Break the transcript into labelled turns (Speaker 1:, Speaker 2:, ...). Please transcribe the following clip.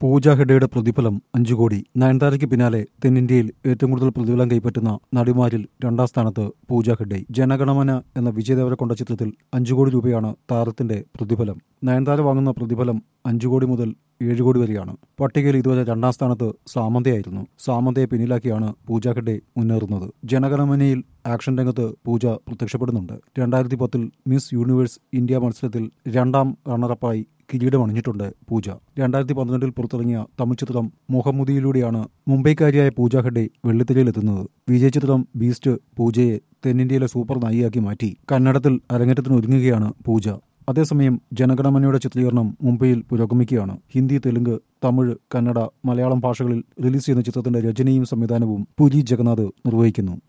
Speaker 1: പൂജ ഹെഡയുടെ പ്രതിഫലം അഞ്ചു കോടി നയൻതാരയ്ക്ക് പിന്നാലെ തെന്നിന്ത്യയിൽ ഏറ്റവും കൂടുതൽ പ്രതിഫലം കൈപ്പറ്റുന്ന നടിമാരിൽ രണ്ടാം സ്ഥാനത്ത് പൂജ ഹെഡെ ജനഗണമന എന്ന വിജയദേവരെ കൊണ്ട ചിത്രത്തിൽ അഞ്ചു കോടി രൂപയാണ് താരത്തിന്റെ പ്രതിഫലം നയൻതാര വാങ്ങുന്ന പ്രതിഫലം അഞ്ചു കോടി മുതൽ ഏഴ് കോടി വരെയാണ് പട്ടികയിൽ ഇതുവരെ രണ്ടാം സ്ഥാനത്ത് സാമന്തയായിരുന്നു സാമന്തയെ പിന്നിലാക്കിയാണ് പൂജ ഹെഡെ മുന്നേറുന്നത് ജനഗണമനയിൽ ആക്ഷൻ രംഗത്ത് പൂജ പ്രത്യക്ഷപ്പെടുന്നുണ്ട് രണ്ടായിരത്തി പത്തിൽ മിസ് യൂണിവേഴ്സ് ഇന്ത്യ മത്സരത്തിൽ രണ്ടാം റണ്ണറപ്പായി കിരീടമണിഞ്ഞിട്ടുണ്ട് പൂജ രണ്ടായിരത്തി പന്ത്രണ്ടിൽ പുറത്തിറങ്ങിയ തമിഴ് ചിത്രം മുഹമ്മദിയിലൂടെയാണ് മുംബൈക്കാരിയായ പൂജ ഹെഡെ വെള്ളിത്തിരയിലെത്തുന്നത് വിജയ ചിത്രം ബീസ്റ്റ് പൂജയെ തെന്നിന്ത്യയിലെ സൂപ്പർ നായികയാക്കി മാറ്റി കന്നഡത്തിൽ അരങ്ങേറ്റത്തിന് ഒരുങ്ങുകയാണ് പൂജ അതേസമയം ജനഗണമനയുടെ ചിത്രീകരണം മുംബൈയിൽ പുരോഗമിക്കുകയാണ് ഹിന്ദി തെലുങ്ക് തമിഴ് കന്നഡ മലയാളം ഭാഷകളിൽ റിലീസ് ചെയ്യുന്ന ചിത്രത്തിന്റെ രചനയും സംവിധാനവും പുരി ജഗന്നാഥ് നിർവഹിക്കുന്നു